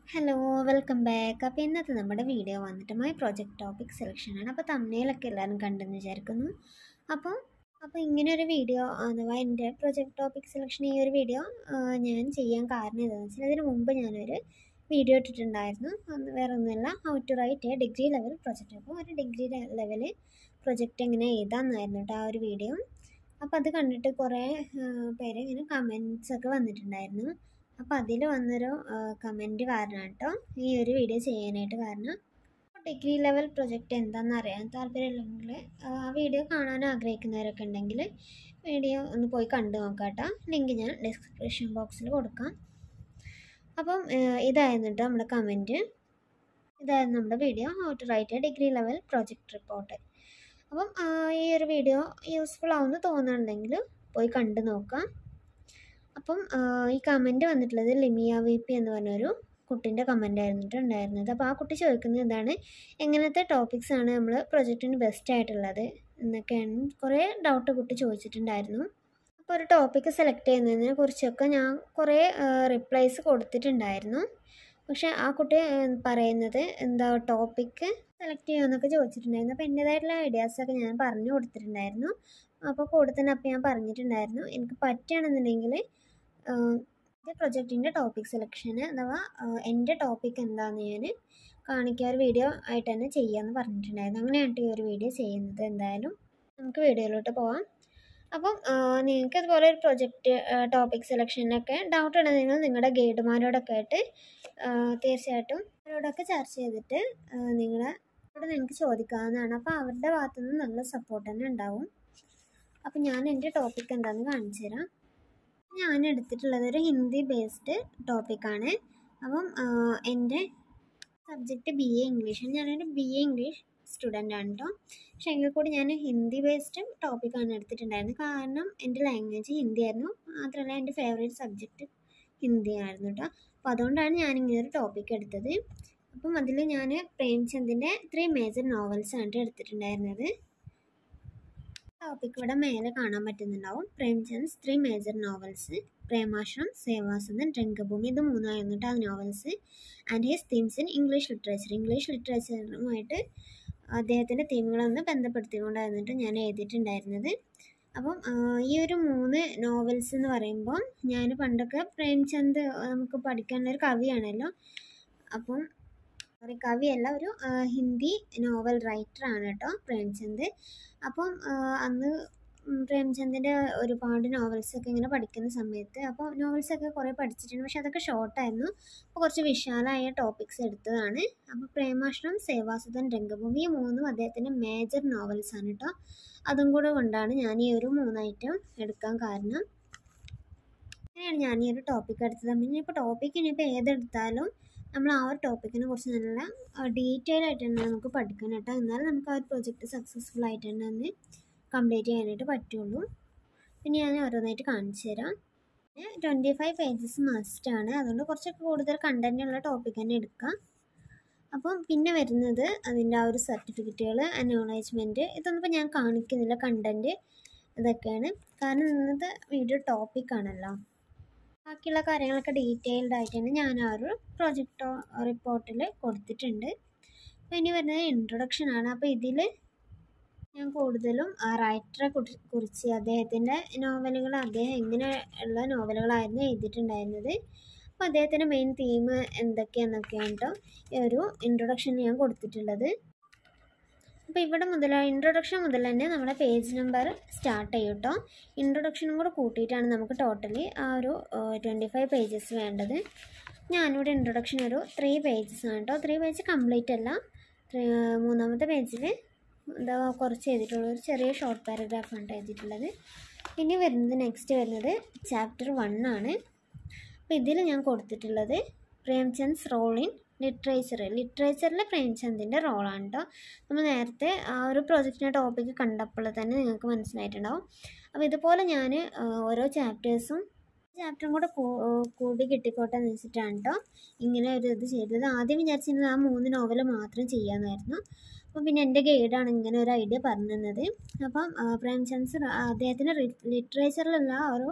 hello welcome back അപ്പോൾ ഇന്നത്തെ നമ്മുടെ വീഡിയോ വന്നിട്ട് മൈ പ്രൊജക്റ്റ് ടോപ്പിക് സെലക്ഷനാണ് അപ്പോൾ തമ്മിലൊക്കെ എല്ലാവരും കണ്ടെന്ന് വിചാരിക്കുന്നു അപ്പോൾ അപ്പോൾ ഇങ്ങനെ ഒരു വീഡിയോ അഥവാ എൻ്റെ പ്രൊജക്റ്റ് ടോപ്പിക് സെലക്ഷൻ ഈ ഒരു വീഡിയോ ഞാൻ ചെയ്യാൻ കാരണം എന്താണെന്ന് വെച്ചാൽ അതിന് മുമ്പ് ഞാനൊരു വീഡിയോ ഇട്ടിട്ടുണ്ടായിരുന്നു അന്ന് വേറെ ഒന്നുമല്ല how to write a degree level project അപ്പോൾ ഒരു ഡിഗ്രി ലെവൽ പ്രൊജക്റ്റ് എങ്ങനെ എഴുതാമെന്നായിരുന്നു കേട്ടോ ആ ഒരു വീഡിയോ അപ്പോൾ അത് കണ്ടിട്ട് കുറേ പേര് ഇങ്ങനെ കമൻസ് ഒക്കെ വന്നിട്ടുണ്ടായിരുന്നു അപ്പോൾ അതിൽ വന്നൊരു കമൻറ്റ് കാരണം കേട്ടോ ഈ ഒരു വീഡിയോ ചെയ്യാനായിട്ട് കാരണം ഡിഗ്രി ലെവൽ പ്രൊജക്റ്റ് എന്താണെന്ന് അറിയാൻ താല്പര്യമില്ലെങ്കിൽ ആ വീഡിയോ കാണാൻ ആഗ്രഹിക്കുന്നവരൊക്കെ ഉണ്ടെങ്കിൽ വീഡിയോ ഒന്ന് പോയി കണ്ടു നോക്കാം കേട്ടോ ലിങ്ക് ഞാൻ ഡിസ്ക്രിപ്ഷൻ ബോക്സിൽ കൊടുക്കാം അപ്പം ഇതായിരുന്നു കേട്ടോ നമ്മുടെ കമൻറ്റ് ഇതായിരുന്നു നമ്മുടെ video how to write a degree level project report അപ്പം ഈ ഒരു വീഡിയോ യൂസ്ഫുൾ ആവുമെന്ന് തോന്നുന്നുണ്ടെങ്കിൽ പോയി കണ്ടു നോക്കാം അപ്പം ഈ കമൻറ്റ് വന്നിട്ടുള്ളത് ലിമിയ വി പി എന്ന് പറഞ്ഞൊരു കുട്ടീൻ്റെ കമൻ്റ് ആയിരുന്നിട്ടുണ്ടായിരുന്നത് അപ്പോൾ ആ കുട്ടി ചോദിക്കുന്നത് എന്താണ് എങ്ങനത്തെ ടോപ്പിക്സ് ആണ് നമ്മൾ പ്രൊജക്റ്റിന് ബെസ്റ്റ് ആയിട്ടുള്ളത് എന്നൊക്കെയാണ് കുറേ ഡൗട്ട് കുട്ടി ചോദിച്ചിട്ടുണ്ടായിരുന്നു അപ്പോൾ ഒരു ടോപ്പിക്ക് സെലക്ട് ചെയ്യുന്നതിനെ കുറിച്ചൊക്കെ ഞാൻ കുറേ റിപ്ലൈസ് കൊടുത്തിട്ടുണ്ടായിരുന്നു പക്ഷേ ആ കുട്ടി പറയുന്നത് എന്താ ടോപ്പിക്ക് സെലക്ട് ചെയ്യുമെന്നൊക്കെ ചോദിച്ചിട്ടുണ്ടായിരുന്നു അപ്പോൾ എൻ്റേതായിട്ടുള്ള ഐഡിയാസൊക്കെ ഞാൻ പറഞ്ഞു കൊടുത്തിട്ടുണ്ടായിരുന്നു അപ്പോൾ കൂടെ തന്നെ അപ്പോൾ ഞാൻ പറഞ്ഞിട്ടുണ്ടായിരുന്നു എനിക്ക് പറ്റുകയാണെന്നുണ്ടെങ്കിൽ എൻ്റെ പ്രൊജക്റ്റിൻ്റെ ടോപ്പിക് സെലക്ഷന് അഥവാ എൻ്റെ ടോപ്പിക് എന്താണെന്ന് ഞാൻ കാണിക്കുക ഒരു വീഡിയോ ആയിട്ട് തന്നെ ചെയ്യാമെന്ന് പറഞ്ഞിട്ടുണ്ടായിരുന്നു അങ്ങനെയാണ് ഈ ഒരു വീഡിയോ ചെയ്യുന്നത് എന്തായാലും നമുക്ക് വീഡിയോയിലോട്ട് പോവാം അപ്പം നിങ്ങൾക്ക് അതുപോലെ ഒരു പ്രൊജക്റ്റ് ടോപ്പിക് സെലക്ഷനിലൊക്കെ ഡൗട്ട് ഉണ്ടെങ്കിൽ നിങ്ങളുടെ ഗൈഡുമാരോടൊക്കെ ആയിട്ട് തീർച്ചയായിട്ടും അവരോടൊക്കെ ചർച്ച ചെയ്തിട്ട് നിങ്ങളെ അവിടെ നിങ്ങൾക്ക് ചോദിക്കാവുന്നതാണ് അപ്പോൾ അവരുടെ ഭാഗത്തുനിന്ന് നല്ല സപ്പോർട്ട് തന്നെ ഉണ്ടാവും അപ്പം ഞാൻ എൻ്റെ ടോപ്പിക് എന്താണെന്ന് കാണിച്ചു തരാം ഞാൻ എടുത്തിട്ടുള്ളത് ഒരു ഹിന്ദി ബേസ്ഡ് ടോപ്പിക്കാണ് അപ്പം എൻ്റെ സബ്ജക്റ്റ് ബി എ ഇംഗ്ലീഷ് ഞാനൊരു ബി എ ഇംഗ്ലീഷ് സ്റ്റുഡൻ്റ് ആണ് കേട്ടോ പക്ഷേ എങ്കിൽ കൂടി ഞാൻ ഹിന്ദി ബേസ്ഡ് ടോപ്പിക്കാണ് എടുത്തിട്ടുണ്ടായിരുന്നത് കാരണം എൻ്റെ ലാംഗ്വേജ് ഹിന്ദി ആയിരുന്നു മാത്രമല്ല എൻ്റെ ഫേവറേറ്റ് സബ്ജക്റ്റ് ഹിന്ദി ആയിരുന്നു കേട്ടോ അപ്പോൾ അതുകൊണ്ടാണ് ഞാൻ ഇങ്ങനെ ഒരു ടോപ്പിക്ക് എടുത്തത് അപ്പം അതിൽ ഞാൻ പ്രേംചന്ദിൻ്റെ ത്രീ മേജർ നോവൽസ് ആണ് എടുത്തിട്ടുണ്ടായിരുന്നത് ടോപ്പിക് ഇവിടെ മേലെ കാണാൻ പറ്റുന്നുണ്ടാവും Premchand three major novels Premashram Sevasadan Rangbhoomi ഇത് മൂന്നായിരുന്നു കേട്ടോ ആ novels and his themes in English literature English ലിറ്ററേച്ചറുമായിട്ട് അദ്ദേഹത്തിൻ്റെ തീമുകളൊന്ന് ബന്ധപ്പെടുത്തിക്കൊണ്ടായിരുന്നിട്ട് ഞാൻ എഴുതിയിട്ടുണ്ടായിരുന്നത് അപ്പം ഈ ഒരു മൂന്ന് നോവൽസ് എന്ന് പറയുമ്പോൾ ഞാൻ പണ്ടൊക്കെ പ്രേംചന്ദ് നമുക്ക് പഠിക്കാനുള്ള ഒരു കവിയാണല്ലോ അപ്പം സോറി കവിയല്ല ഒരു ഹിന്ദി നോവൽ റൈറ്റർ ആണ് കേട്ടോ പ്രേംചന്ദ് അപ്പം അന്ന് പ്രേംചന്ദിൻ്റെ ഒരുപാട് നോവൽസൊക്കെ ഇങ്ങനെ പഠിക്കുന്ന സമയത്ത് അപ്പോൾ നോവൽസൊക്കെ കുറേ പഠിച്ചിട്ടുണ്ട് പക്ഷെ അതൊക്കെ ഷോർട്ടായിരുന്നു അപ്പോൾ കുറച്ച് വിശാലമായ ടോപ്പിക്സ് എടുത്തതാണ് അപ്പോൾ പ്രേമാശ്രം സേവാസുധൻ രംഗഭൂമി ഈ മൂന്നും അദ്ദേഹത്തിൻ്റെ മേജർ നോവൽസ് ആണ് കേട്ടോ അതും കൂടെ കൊണ്ടാണ് ഞാൻ ഈ ഒരു മൂന്നൈറ്റം എടുക്കാൻ കാരണം അങ്ങനെയാണ് ഞാൻ ഈ ഒരു ടോപ്പിക്ക് എടുത്തത് പിന്നെ ഇപ്പോൾ ടോപ്പിക്ക് ഇനിയിപ്പോൾ ഏതെടുത്താലും നമ്മൾ ആ ഒരു ടോപ്പിക്കിനെ കുറിച്ച് നല്ല ഡീറ്റെയിൽ ആയിട്ട് തന്നെ നമുക്ക് പഠിക്കണം കേട്ടോ എന്നാലും നമുക്ക് ആ ഒരു പ്രൊജക്റ്റ് സക്സസ്ഫുൾ ആയിട്ട് തന്നെ ഒന്ന് കംപ്ലീറ്റ് ചെയ്യാനായിട്ട് പറ്റുള്ളൂ പിന്നെ ഞാൻ ഓരോന്നായിട്ട് കാണിച്ചു തരാം പിന്നെ ട്വൻറ്റി ഫൈവ് പേജസ് മസ്റ്റാണ് അതുകൊണ്ട് കുറച്ചൊക്കെ കൂടുതൽ കണ്ടൻ്റ് ഉള്ള ടോപ്പിക് തന്നെ എടുക്കാം അപ്പം പിന്നെ വരുന്നത് അതിൻ്റെ ആ ഒരു സർട്ടിഫിക്കറ്റുകൾ അനോളജ്മെൻറ്റ് ഇതൊന്നും ഇപ്പോൾ ഞാൻ കാണിക്കുന്നില്ല കണ്ടൻറ്റ് ഇതൊക്കെയാണ് കാരണം ഇന്നത്തെ വീഡിയോ ടോപ്പിക്കാണല്ലോ ബാക്കിയുള്ള കാര്യങ്ങളൊക്കെ ഡീറ്റെയിൽഡ് ആയിട്ട് തന്നെ ഞാൻ ആ ഒരു പ്രൊജക്റ്റ് റിപ്പോർട്ടിൽ കൊടുത്തിട്ടുണ്ട് അപ്പോൾ ഇനി വരുന്നത് ഇൻട്രൊഡക്ഷൻ ആണ് അപ്പോൾ ഇതിൽ ഞാൻ കൂടുതലും ആ റൈറ്ററെ കുറിച്ച് അദ്ദേഹത്തിൻ്റെ നോവലുകൾ അദ്ദേഹം എങ്ങനെ ഉള്ള നോവലുകളായിരുന്നു എഴുതിയിട്ടുണ്ടായിരുന്നത് അപ്പോൾ അദ്ദേഹത്തിൻ്റെ മെയിൻ തീം എന്തൊക്കെയാണെന്നൊക്കെയാണ് കേട്ടോ ഈ ഒരു ഇൻട്രൊഡക്ഷൻ ഞാൻ കൊടുത്തിട്ടുള്ളത് അപ്പോൾ ഇവിടെ മുതൽ ഇൻട്രൊഡക്ഷൻ മുതൽ തന്നെ നമ്മുടെ പേജ് നമ്പർ സ്റ്റാർട്ട് ചെയ്യും കേട്ടോ ഇൻട്രൊഡക്ഷനും കൂടെ കൂട്ടിയിട്ടാണ് നമുക്ക് ടോട്ടലി ആ ഒരു ട്വൻറ്റി ഫൈവ് പേജസ് വേണ്ടത് ഞാനിവിടെ ഇൻട്രൊഡക്ഷൻ ഒരു ത്രീ പേജസ് ആണ് കേട്ടോ ത്രീ പേജ് കംപ്ലീറ്റ് അല്ല മൂന്നാമത്തെ പേജിൽ എന്താ കുറച്ച് എഴുതിയിട്ടുള്ളൂ ഒരു ചെറിയ ഷോർട്ട് പാരഗ്രാഫാണ് എഴുതിയിട്ടുള്ളത് ഇനി വരുന്നത് നെക്സ്റ്റ് വരുന്നത് ചാപ്റ്റർ വൺ ആണ് അപ്പോൾ ഇതിൽ ഞാൻ കൊടുത്തിട്ടുള്ളത് പ്രേംചന്ദ്സ് റോൾ ഇൻ ലിറ്ററേച്ചർ ലിറ്ററേച്ചറിൽ പ്രേംചന്ദിൻ്റെ റോളാണ് കേട്ടോ നമ്മൾ നേരത്തെ ആ ഒരു പ്രൊജക്റ്റിൻ്റെ ടോപ്പിക്ക് കണ്ടപ്പോൾ തന്നെ നിങ്ങൾക്ക് മനസ്സിലായിട്ടുണ്ടാവും അപ്പോൾ ഇതുപോലെ ഞാൻ ഓരോ ചാപ്റ്റേഴ്സും ചാപ്റ്ററും കൂടെ കൂടി കിട്ടിക്കോട്ടെ എന്ന് വെച്ചിട്ടാണ് കേട്ടോ ഇങ്ങനെ ഒരു ഇത് ചെയ്തത് ആദ്യം വിചാരിച്ചിരുന്നത് ആ മൂന്ന് നോവൽ മാത്രം ചെയ്യാമെന്നായിരുന്നു അപ്പോൾ പിന്നെ എൻ്റെ ഗൈഡാണ് ഇങ്ങനെ ഒരു ഐഡിയ പറഞ്ഞു തന്നത് അപ്പം പ്രേംചന്ദ് അദ്ദേഹത്തിൻ്റെ ലിറ്ററേച്ചറിലുള്ള ഒരു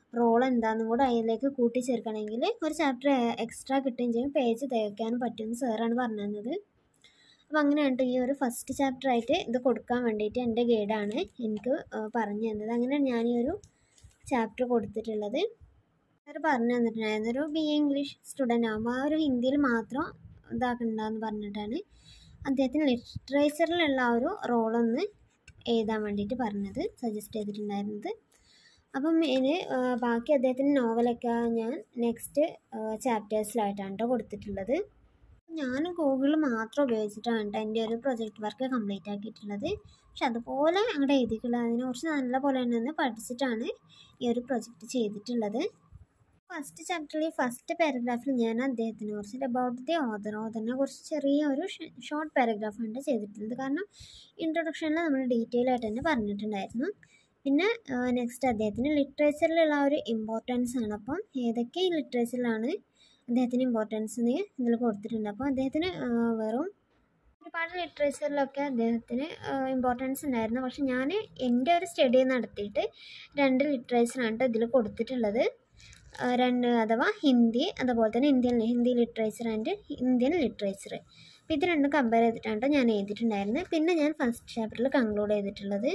റോൾ എന്താണെന്നും കൂടെ അതിലേക്ക് കൂട്ടിച്ചേർക്കണമെങ്കിൽ ഒരു ചാപ്റ്റർ എക്സ്ട്രാ കിട്ടുകയും ചെയ്യും പേജ് തികയ്ക്കാനും പറ്റുമെന്ന് സാറാണ് പറഞ്ഞു തന്നത് അപ്പോൾ അങ്ങനെയാണ് ഈ ഒരു ഫസ്റ്റ് ചാപ്റ്റർ ആയിട്ട് ഇത് കൊടുക്കാൻ വേണ്ടിയിട്ട് എൻ്റെ ഗൈഡാണ് എനിക്ക് പറഞ്ഞു തന്നത് അങ്ങനെയാണ് ഞാൻ ഈ ഒരു ചാപ്റ്റർ കൊടുത്തിട്ടുള്ളത് സാർ പറഞ്ഞു തന്നിട്ടുണ്ടായിരുന്നു ഒരു ബി എ ഇംഗ്ലീഷ് സ്റ്റുഡൻ്റ് ആകുമ്പോൾ ആ ഒരു ഹിന്ദിയിൽ മാത്രം ഇതാക്കണ്ടെന്ന് പറഞ്ഞിട്ടാണ് അദ്ദേഹത്തിന് ലിറ്ററേച്ചറിലുള്ള ആ ഒരു റോളൊന്ന് എഴുതാൻ വേണ്ടിയിട്ട് പറഞ്ഞത് സജസ്റ്റ് ചെയ്തിട്ടുണ്ടായിരുന്നത് അപ്പം ഇതിന് ബാക്കി അദ്ദേഹത്തിൻ്റെ നോവലൊക്കെ ഞാൻ നെക്സ്റ്റ് ചാപ്റ്റേഴ്സിലായിട്ടാണ് കേട്ടോ കൊടുത്തിട്ടുള്ളത് ഞാൻ ഗൂഗിൾ മാത്രം ഉപയോഗിച്ചിട്ടാണ് കേട്ടോ എൻ്റെ ഒരു പ്രൊജക്റ്റ് വർക്ക് കംപ്ലീറ്റ് ആക്കിയിട്ടുള്ളത് പക്ഷെ അതുപോലെ അങ്ങോട്ട് എഴുതിയിട്ടുള്ളത് അതിനെ കുറിച്ച് നല്ല പോലെ തന്നെ പഠിച്ചിട്ടാണ് ഈ ഒരു പ്രൊജക്റ്റ് ചെയ്തിട്ടുള്ളത് ഫസ്റ്റ് ചാപ്റ്ററിൽ ഫസ്റ്റ് പാരഗ്രാഫിൽ ഞാൻ അദ്ദേഹത്തിനെ കുറിച്ച് അബൌട്ട് ദി ഓദർ ഓദറിനെ കുറിച്ച് ചെറിയ ഒരു ഷോർട്ട് പാരഗ്രാഫാണ് ചെയ്തിട്ടുള്ളത് കാരണം ഇൻട്രൊഡക്ഷനിൽ നമ്മൾ ഡീറ്റെയിൽ ആയിട്ട് തന്നെ പറഞ്ഞിട്ടുണ്ടായിരുന്നു പിന്നെ നെക്സ്റ്റ് അദ്ദേഹത്തിന് ലിറ്ററേച്ചറിലുള്ള ആ ഒരു ഇമ്പോർട്ടൻസ് ആണ് അപ്പം ഏതൊക്കെ ലിറ്ററേച്ചറിലാണ് അദ്ദേഹത്തിന് ഇമ്പോർട്ടൻസിന് ഇതിൽ കൊടുത്തിട്ടുണ്ട് അപ്പോൾ അദ്ദേഹത്തിന് വെറും ഒരുപാട് ലിറ്ററേച്ചറിലൊക്കെ അദ്ദേഹത്തിന് ഇമ്പോർട്ടൻസ് ഉണ്ടായിരുന്നു പക്ഷെ ഞാൻ എൻ്റെ ഒരു സ്റ്റഡി നടത്തിയിട്ട് രണ്ട് ലിറ്ററേച്ചറാണ് ഇതിൽ കൊടുത്തിട്ടുള്ളത് രണ്ട് അഥവാ ഹിന്ദി അതുപോലെ തന്നെ Indian Hindi literature and Indian literature അപ്പോൾ ഇത് രണ്ടും കമ്പയർ ചെയ്തിട്ടാണ് ഞാൻ എഴുതിയിട്ടുണ്ടായിരുന്നത് പിന്നെ ഞാൻ ഫസ്റ്റ് ചാപ്റ്ററിൽ കൺക്ലൂഡ് ചെയ്തിട്ടുള്ളത്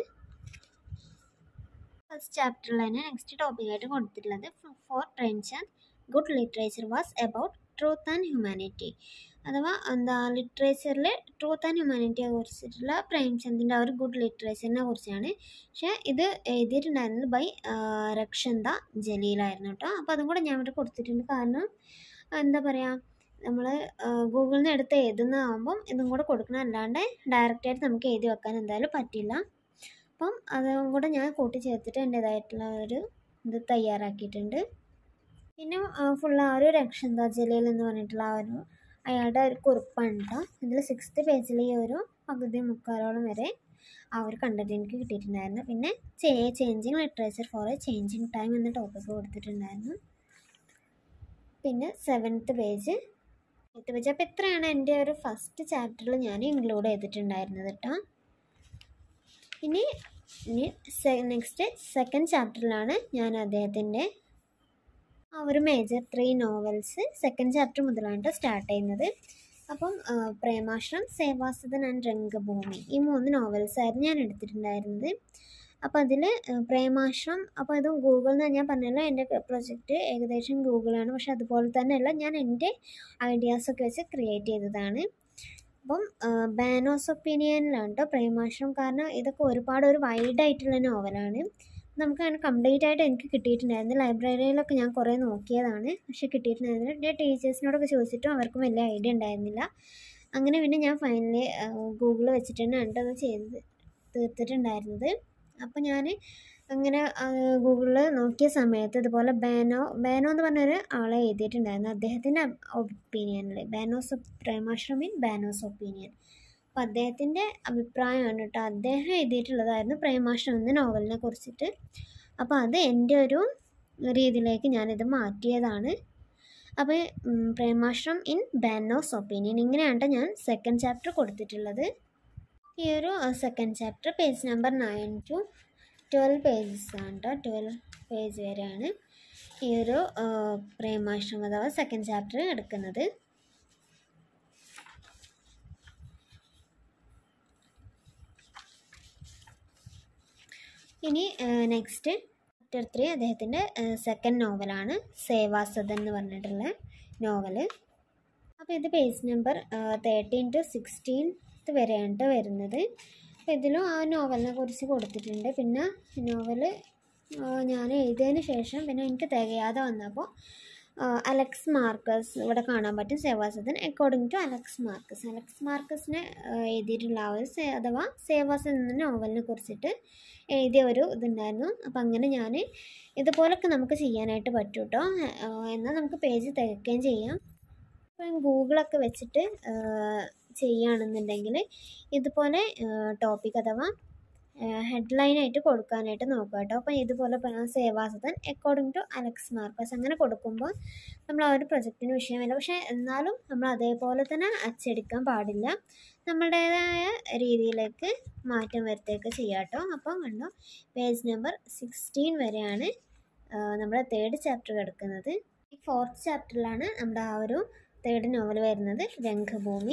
ഫസ്റ്റ് ചാപ്റ്ററിൽ തന്നെ നെക്സ്റ്റ് ടോപ്പിക്കായിട്ട് കൊടുത്തിട്ടുള്ളത് for Premchand good literature was about truth and humanity അഥവാ എന്താ ലിറ്ററേച്ചറിൽ ട്രൂത്ത് ആൻഡ് ഹ്യൂമാനിറ്റിയെ കുറിച്ചിട്ടുള്ള പ്രേംചന്ദിൻ്റെ ആ ഒരു ഗുഡ് ലിറ്ററേച്ചറിനെ കുറിച്ചാണ് പക്ഷേ ഇത് എഴുതിയിട്ടുണ്ടായിരുന്നത് ബൈ രക്ഷന്ത ജലീലായിരുന്നു കേട്ടോ അപ്പോൾ അതും കൂടെ ഞാൻ ഇവിടെ കൊടുത്തിട്ടുണ്ട് കാരണം എന്താ പറയുക നമ്മൾ ഗൂഗിളിൽ നിന്ന് എടുത്ത് എഴുതുന്നതാകുമ്പം ഇതും കൂടെ കൊടുക്കണം അല്ലാണ്ട് ഡയറക്റ്റായിട്ട് നമുക്ക് എഴുതി വെക്കാൻ എന്തായാലും പറ്റില്ല അപ്പം അതും കൂടെ ഞാൻ കൂട്ടിച്ചേർത്തിട്ട് എൻ്റേതായിട്ടുള്ള ഒരു ഇത് തയ്യാറാക്കിയിട്ടുണ്ട് പിന്നെ ഫുൾ ആ ഒരു രക്ഷന്ത ജലീൽ എന്ന് പറഞ്ഞിട്ടുള്ള ആ ഒരു അയാളുടെ ഒരു കുറിപ്പാണ് കേട്ടോ ഇതിൽ സിക്സ്ത് പേജിൽ ഈ ഒരു പകുതി മുക്കാലോളം വരെ ആ ഒരു കണ്ടന്റ് എനിക്ക് കിട്ടിയിട്ടുണ്ടായിരുന്നു പിന്നെ changing literature for a changing time എന്ന ടോപ്പിക്ക് കൊടുത്തിട്ടുണ്ടായിരുന്നു പിന്നെ സെവൻത്ത് പേജ് എയ്ത്ത് പേജ് അപ്പോൾ ഇത്രയാണ് എൻ്റെ ഒരു ഫസ്റ്റ് ചാപ്റ്ററിൽ ഞാൻ ഇൻക്ലൂഡ് ചെയ്തിട്ടുണ്ടായിരുന്നത് കേട്ടോ ഇനി ഇനി നെക്സ്റ്റ് സെക്കൻഡ് ചാപ്റ്ററിലാണ് ഞാൻ അദ്ദേഹത്തിൻ്റെ ആ ഒരു major three novels second chapter മുതലാണ് സ്റ്റാർട്ട് ചെയ്യുന്നത് അപ്പം പ്രേമാശ്രം സേവാസദൻ ആൻഡ് രംഗഭൂമി ഈ മൂന്ന് നോവൽസ് ആയിരുന്നു ഞാൻ എടുത്തിട്ടുണ്ടായിരുന്നത് അപ്പോൾ അതിൽ പ്രേമാശ്രം അപ്പോൾ ഇത് ഗൂഗിളിൽ നിന്ന് ഞാൻ പറഞ്ഞല്ലോ എൻ്റെ പ്രൊജക്റ്റ് ഏകദേശം ഗൂഗിളാണ് പക്ഷെ അതുപോലെ തന്നെയല്ല ഞാൻ എൻ്റെ ഐഡിയാസൊക്കെ വെച്ച് ക്രിയേറ്റ് ചെയ്തതാണ് അപ്പം ബാനോസ് ഒപ്പീനിയനിലാണ് കേട്ടോ പ്രേമാശ്രം കാരണം ഇതൊക്കെ ഒരുപാട് ഒരു വൈഡായിട്ടുള്ള നോവലാണ് നമുക്ക് അങ്ങനെ കംപ്ലീറ്റ് ആയിട്ട് എനിക്ക് കിട്ടിയിട്ടുണ്ടായിരുന്നു ലൈബ്രറിയിലൊക്കെ ഞാൻ കുറേ നോക്കിയതാണ് പക്ഷെ കിട്ടിയിട്ടുണ്ടായിരുന്നില്ല എൻ്റെ ടീച്ചേഴ്സിനോടൊക്കെ ചോദിച്ചിട്ടും അവർക്കും വലിയ ഐഡിയ ഉണ്ടായിരുന്നില്ല അങ്ങനെ പിന്നെ ഞാൻ ഫൈനലി ഗൂഗിളിൽ വെച്ചിട്ടാണ് അത് ചെയ്ത് തീർത്തിട്ടുണ്ടായിരുന്നത് അപ്പോൾ ഞാൻ അങ്ങനെ ഗൂഗിളിൽ നോക്കിയ സമയത്ത് ഇതുപോലെ ബാനോ ബാനോ എന്ന് പറഞ്ഞൊരു ആളെ എഴുതിയിട്ടുണ്ടായിരുന്നു അദ്ദേഹത്തിൻ്റെ ഒപ്പീനിയനിൽ ബാനോസ് പ്രേമാശ്രമിൻ ബാനോസ് ഒപ്പീനിയൻ അപ്പോൾ അദ്ദേഹത്തിൻ്റെ അഭിപ്രായമാണ് കേട്ടോ അദ്ദേഹം എഴുതിയിട്ടുള്ളതായിരുന്നു പ്രേമാശ്രം എന്ന നോവലിനെ കുറിച്ചിട്ട് അപ്പോൾ അത് എൻ്റെ ഒരു രീതിയിലേക്ക് ഞാനിത് മാറ്റിയതാണ് അപ്പോൾ പ്രേമാശ്രം ഇൻ ബാനോസ് ഒപ്പീനിയൻ ഇങ്ങനെയാണ് ഞാൻ സെക്കൻഡ് ചാപ്റ്റർ കൊടുത്തിട്ടുള്ളത് ഈ ഒരു second chapter page number nine to twelve pages ആണ് കേട്ടോ ട്വൽവ് പേജ് വരെയാണ് ഈ ഒരു പ്രേമാശ്രം അഥവാ സെക്കൻഡ് ചാപ്റ്റർ എടുക്കുന്നത് ഇനി നെക്സ്റ്റ് ചാപ്റ്റർ ത്രീ അദ്ദേഹത്തിൻ്റെ സെക്കൻഡ് നോവലാണ് സേവാസദൻ എന്ന് പറഞ്ഞിട്ടുള്ള നോവല് അപ്പോൾ ഇത് page number thirteen to sixteenth വരെയാണ് വരുന്നത് അപ്പോൾ ഇതിലും ആ നോവലിനെ കുറിച്ച് കൊടുത്തിട്ടുണ്ട് പിന്നെ നോവല് ഞാൻ എഴുതിയതിന് ശേഷം പിന്നെ എനിക്ക് തികയാതെ വന്നപ്പോൾ അലക്സ് മാർക്കസ് ഇവിടെ കാണാൻ പറ്റും Sevasadan according to Alex Marcus Alex മാർക്കസിനെ എഴുതിയിട്ടുള്ള ആ ഒരു അഥവാ സേവാസദൻ എന്ന നോവലിനെ കുറിച്ചിട്ട് എഴുതിയ ഒരു ഇതുണ്ടായിരുന്നു അപ്പം അങ്ങനെ ഞാൻ ഇതുപോലൊക്കെ നമുക്ക് ചെയ്യാനായിട്ട് പറ്റും കേട്ടോ എന്നാൽ നമുക്ക് പേജ് തികയ്ക്കുകയും ചെയ്യാം ഇപ്പം ഗൂഗിളൊക്കെ വെച്ചിട്ട് ചെയ്യുകയാണെന്നുണ്ടെങ്കിൽ ഇതുപോലെ ടോപ്പിക് അഥവാ ഹെഡ്ലൈനായിട്ട് കൊടുക്കാനായിട്ട് നോക്കുക കേട്ടോ അപ്പോൾ ഇതുപോലെ Sevasadan according to Alex Marcus അങ്ങനെ കൊടുക്കുമ്പോൾ നമ്മൾ ആ ഒരു പ്രൊജക്റ്റിന് വിഷയമല്ല പക്ഷേ എന്നാലും നമ്മൾ അതേപോലെ തന്നെ അച്ചടിക്കാൻ പാടില്ല നമ്മളുടേതായ രീതിയിലേക്ക് മാറ്റം വരുത്തുകയൊക്കെ ചെയ്യാം കേട്ടോ അപ്പോൾ കണ്ടോ പേജ് നമ്പർ സിക്സ്റ്റീൻ വരെയാണ് നമ്മുടെ തേർഡ് ചാപ്റ്റർ കിടക്കുന്നത് ഈ ഫോർത്ത് ചാപ്റ്ററിലാണ് നമ്മുടെ ആ ഒരു തേർഡ് നോവൽ വരുന്നത് രംഗഭൂമി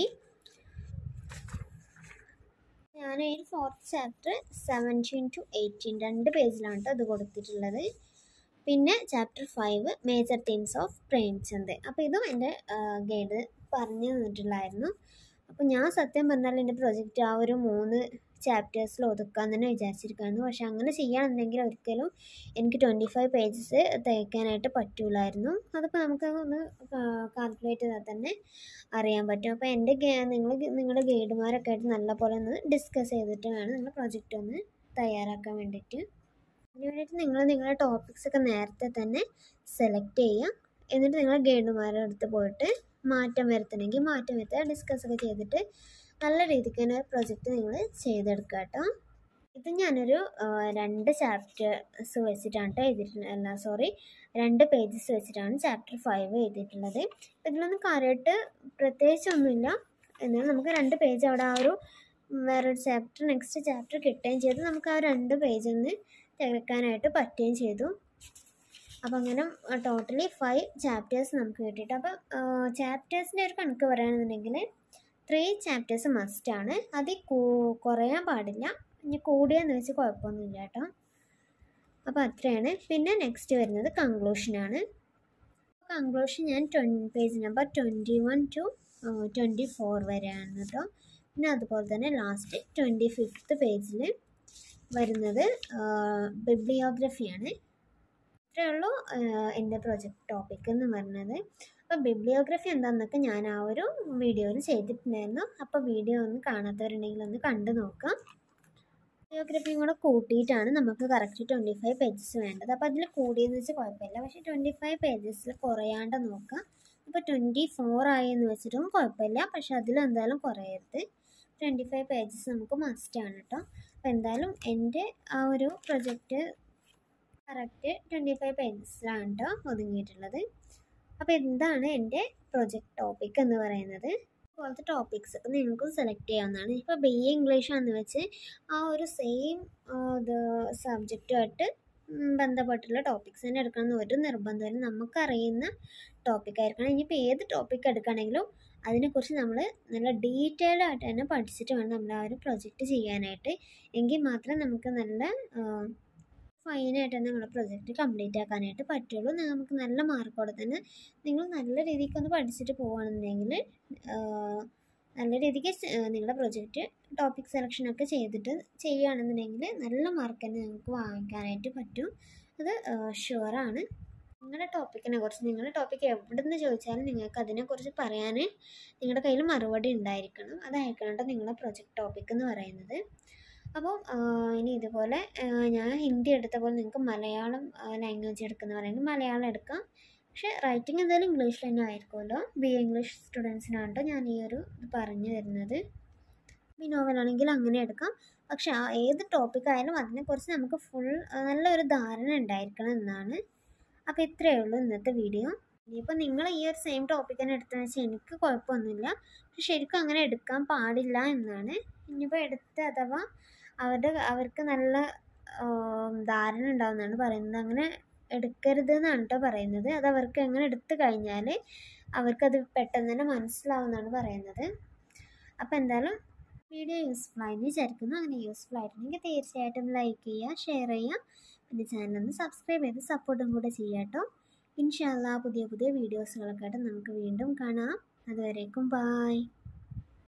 ഞാൻ ഈ fourth chapter seventeen to eighteen രണ്ട് പേജിലാണ് കേട്ടോ അത് കൊടുത്തിട്ടുള്ളത് പിന്നെ chapter five major themes of Premchand അപ്പോൾ ഇതും എൻ്റെ ഗൈഡ് പറഞ്ഞു തന്നിട്ടുള്ളായിരുന്നു അപ്പോൾ ഞാൻ സത്യം പറഞ്ഞാൽ എൻ്റെ പ്രൊജക്റ്റ് ആ ഒരു മൂന്ന് ചാപ്റ്റേഴ്സിൽ ഒതുക്കാൻ തന്നെ വിചാരിച്ചിരിക്കുകയായിരുന്നു പക്ഷെ അങ്ങനെ ചെയ്യുകയാണെന്നുണ്ടെങ്കിൽ ഒരിക്കലും എനിക്ക് ട്വൻറ്റി ഫൈവ് പേജസ് തയ്ക്കാനായിട്ട് പറ്റൂലായിരുന്നു അതിപ്പോൾ നമുക്ക് ഒന്ന് കാൽക്കുലേറ്റ് ചെയ്താൽ തന്നെ അറിയാൻ പറ്റും അപ്പോൾ എൻ്റെ നിങ്ങൾ നിങ്ങളുടെ ഗൈഡുമാരൊക്കെ ആയിട്ട് നല്ലപോലെ ഒന്ന് ഡിസ്കസ് ചെയ്തിട്ട് വേണം നിങ്ങൾ പ്രൊജക്റ്റ് ഒന്ന് തയ്യാറാക്കാൻ വേണ്ടിയിട്ട് അതിന് വേണ്ടിയിട്ട് നിങ്ങൾ നിങ്ങളുടെ ടോപ്പിക്സ് ഒക്കെ നേരത്തെ തന്നെ സെലക്ട് ചെയ്യുക എന്നിട്ട് നിങ്ങൾ ഗൈഡുമാരുടെ അടുത്ത് പോയിട്ട് മാറ്റം വരുത്തണമെങ്കിൽ മാറ്റം വരുത്തുക ഡിസ്കസ് ഒക്കെ ചെയ്തിട്ട് നല്ല രീതിക്ക് തന്നെ പ്രൊജക്റ്റ് നിങ്ങൾ ചെയ്തെടുക്കുക കേട്ടോ ഇത് ഞാനൊരു രണ്ട് ചാപ്റ്റേഴ്സ് വെച്ചിട്ടാണ് കേട്ടോ എഴുതിയിട്ടുള്ളത് അല്ല സോറി രണ്ട് പേജസ് വെച്ചിട്ടാണ് ചാപ്റ്റർ ഫൈവ് എഴുതിയിട്ടുള്ളത് ഇതിലൊന്നും കാര്യമായിട്ട് പ്രത്യേകിച്ചൊന്നുമില്ല എന്നാൽ നമുക്ക് രണ്ട് പേജ് അവിടെ ആ ഒരു വേറൊരു ചാപ്റ്റർ നെക്സ്റ്റ് ചാപ്റ്റർ കിട്ടുകയും ചെയ്തു നമുക്ക് ആ രണ്ട് പേജ് ഒന്ന് തികക്കാനായിട്ട് പറ്റുകയും ചെയ്തു അപ്പോൾ അങ്ങനെ ടോട്ടലി ഫൈവ് ചാപ്റ്റേഴ്സ് നമുക്ക് കിട്ടിയിട്ട് അപ്പോൾ ചാപ്റ്റേഴ്സിൻ്റെ ഒരു കണക്ക് പറയുകയാണെന്നുണ്ടെങ്കിൽ ത്രീ ചാപ്റ്റേഴ്സ് മസ്റ്റാണ് അതിൽ കുറയാൻ പാടില്ല ഇനി കൂടിയെന്ന് വെച്ച് കുഴപ്പമൊന്നുമില്ല കേട്ടോ അപ്പോൾ അത്രയാണ് പിന്നെ നെക്സ്റ്റ് വരുന്നത് കൺക്ലൂഷനാണ് കൺക്ലൂഷൻ ഞാൻ twenty page number twenty one to twenty four വരെയാണ് കേട്ടോ പിന്നെ അതുപോലെ തന്നെ ലാസ്റ്റ് ട്വൻറ്റി ഫിഫ്ത്ത് പേജിൽ വരുന്നത് ബിബ്ലിയോഗ്രഫിയാണ് ഇത്രയേ ഉള്ളൂ എൻ്റെ പ്രൊജക്റ്റ് ടോപ്പിക് എന്ന് പറഞ്ഞത് അപ്പോൾ ബിബ്ലിയോഗ്രഫി എന്താണെന്നൊക്കെ ഞാൻ ആ ഒരു വീഡിയോയിൽ ചെയ്തിട്ടുണ്ടായിരുന്നു അപ്പോൾ വീഡിയോ ഒന്ന് കാണാത്തവരുണ്ടെങ്കിൽ ഒന്ന് കണ്ടു നോക്കാം ബിബ്ലിയോഗ്രഫിയും കൂടെ കൂട്ടിയിട്ടാണ് നമുക്ക് കറക്റ്റ് ട്വൻറ്റി ഫൈവ് പേജസ് വേണ്ടത് അപ്പോൾ അതിൽ കൂടിയെന്ന് വെച്ചാൽ കുഴപ്പമില്ല പക്ഷേ ട്വൻറ്റി ഫൈവ് പേജസിൽ കുറയാണ്ട് നോക്കാം ഇപ്പോൾ ട്വൻറ്റി ഫോർ ആയി എന്ന് വെച്ചിട്ടും കുഴപ്പമില്ല പക്ഷെ അതിൽ എന്തായാലും കുറയരുത് ട്വൻറ്റി ഫൈവ് പേജസ് നമുക്ക് മസ്റ്റാണ് കേട്ടോ അപ്പോൾ എന്തായാലും എൻ്റെ ആ ഒരു പ്രൊജക്റ്റ് കറക്റ്റ് ട്വൻറ്റി ഫൈവ് പേജസിലാണ് കേട്ടോ ഒതുങ്ങിയിട്ടുള്ളത് അപ്പോൾ എന്താണ് എൻ്റെ പ്രൊജക്റ്റ് ടോപ്പിക് എന്ന് പറയുന്നത് പോലത്തെ ടോപ്പിക്സ് ഒക്കെ നിങ്ങൾക്ക് സെലക്ട് ചെയ്യാവുന്നതാണ് ഇപ്പോൾ ബി എ ഇംഗ്ലീഷ് ആണെന്ന് വെച്ച് ആ ഒരു സെയിം ഇത് സബ്ജക്റ്റുമായിട്ട് ബന്ധപ്പെട്ടുള്ള ടോപ്പിക്സ് തന്നെ എടുക്കണം എന്ന് ഒരു നിർബന്ധമില്ല നമുക്കറിയുന്ന ടോപ്പിക് ആയിരിക്കണം ഇനിയിപ്പോൾ ഏത് ടോപ്പിക് എടുക്കുകയാണെങ്കിലും അതിനെക്കുറിച്ച് നമ്മൾ നല്ല ഡീറ്റെയിൽ ആയിട്ട് തന്നെ പഠിച്ചിട്ട് വേണം നമ്മൾ ആ ഒരു പ്രൊജക്റ്റ് ചെയ്യാനായിട്ട് എങ്കിൽ മാത്രമേ നമുക്ക് നല്ല ഫൈനായിട്ട് തന്നെ നിങ്ങളുടെ പ്രൊജക്റ്റ് കംപ്ലീറ്റ് ആക്കാനായിട്ട് പറ്റുള്ളൂ നമുക്ക് നല്ല മാർക്കോടെ തന്നെ നിങ്ങൾ നല്ല രീതിക്ക് ഒന്ന് പഠിച്ചിട്ട് പോവുകയാണെന്നുണ്ടെങ്കിൽ നല്ല രീതിക്ക് നിങ്ങളുടെ പ്രൊജക്റ്റ് ടോപ്പിക് സെലക്ഷനൊക്കെ ചെയ്തിട്ട് ചെയ്യുകയാണെന്നുണ്ടെങ്കിൽ നല്ല മാർക്ക് തന്നെ നിങ്ങൾക്ക് വാങ്ങിക്കാനായിട്ട് പറ്റും അത് ഷുവറാണ് നിങ്ങളുടെ ടോപ്പിക്കിനെ കുറിച്ച് നിങ്ങളുടെ ടോപ്പിക്ക് എവിടെ നിന്ന് ചോദിച്ചാലും നിങ്ങൾക്ക് അതിനെക്കുറിച്ച് പറയാൻ നിങ്ങളുടെ കയ്യിൽ മറുപടി ഉണ്ടായിരിക്കണം അതായിരിക്കണം കേട്ടോ നിങ്ങളുടെ പ്രൊജക്റ്റ് ടോപ്പിക് എന്ന് പറയുന്നത് അപ്പോൾ ഇനി ഇതുപോലെ ഞാൻ ഹിന്ദി എടുത്ത പോലെ നിങ്ങൾക്ക് മലയാളം ലാംഗ്വേജ് എടുക്കുന്നവരാണെങ്കിൽ മലയാളം എടുക്കാം പക്ഷേ റൈറ്റിംഗ് എന്തായാലും ഇംഗ്ലീഷിൽ തന്നെ ആയിരിക്കുമല്ലോ ബി എ ഇംഗ്ലീഷ് സ്റ്റുഡൻസിനാണ് കേട്ടോ ഞാൻ ഈ ഒരു ഇത് പറഞ്ഞു തരുന്നത് ഈ നോവലാണെങ്കിൽ അങ്ങനെ എടുക്കാം പക്ഷെ ആ ഏത് ടോപ്പിക് ആയാലും അതിനെക്കുറിച്ച് നമുക്ക് ഫുൾ നല്ലൊരു ധാരണ ഉണ്ടായിരിക്കണം എന്നാണ് അപ്പോൾ ഇത്രയേ ഉള്ളൂ ഇന്നത്തെ വീഡിയോ ഇനിയിപ്പോൾ നിങ്ങൾ ഈ ഒരു സെയിം ടോപ്പിക് തന്നെ എടുത്തതെന്ന് വെച്ചാൽ എനിക്ക് കുഴപ്പമൊന്നുമില്ല പക്ഷെ ശരിക്കും അങ്ങനെ എടുക്കാൻ പാടില്ല എന്നാണ് ഇനിയിപ്പോൾ എടുത്ത് അഥവാ അവരുടെ അവർക്ക് നല്ല ധാരണ ഉണ്ടാവുമെന്നാണ് പറയുന്നത് അങ്ങനെ എടുക്കരുത് എന്നാണ് കേട്ടോ പറയുന്നത് അത് അവർക്ക് എങ്ങനെ എടുത്തു കഴിഞ്ഞാൽ അവർക്കത് പെട്ടെന്ന് തന്നെ മനസ്സിലാവുമെന്നാണ് പറയുന്നത് അപ്പോൾ എന്തായാലും വീഡിയോ യൂസ്ഫുൾ ആയി വിചാരിക്കുന്നു അങ്ങനെ യൂസ്ഫുൾ ആയിട്ടുണ്ടെങ്കിൽ തീർച്ചയായിട്ടും ലൈക്ക് ചെയ്യുക ഷെയർ ചെയ്യുക പിന്നെ ചാനലൊന്ന് സബ്സ്ക്രൈബ് ചെയ്ത് സപ്പോർട്ടും കൂടെ ചെയ്യാം കേട്ടോ ഇൻഷാല്ല പുതിയ പുതിയ വീഡിയോസുകളൊക്കെ ആയിട്ട് നമുക്ക് വീണ്ടും കാണാം അതുവരേക്കും ബായ്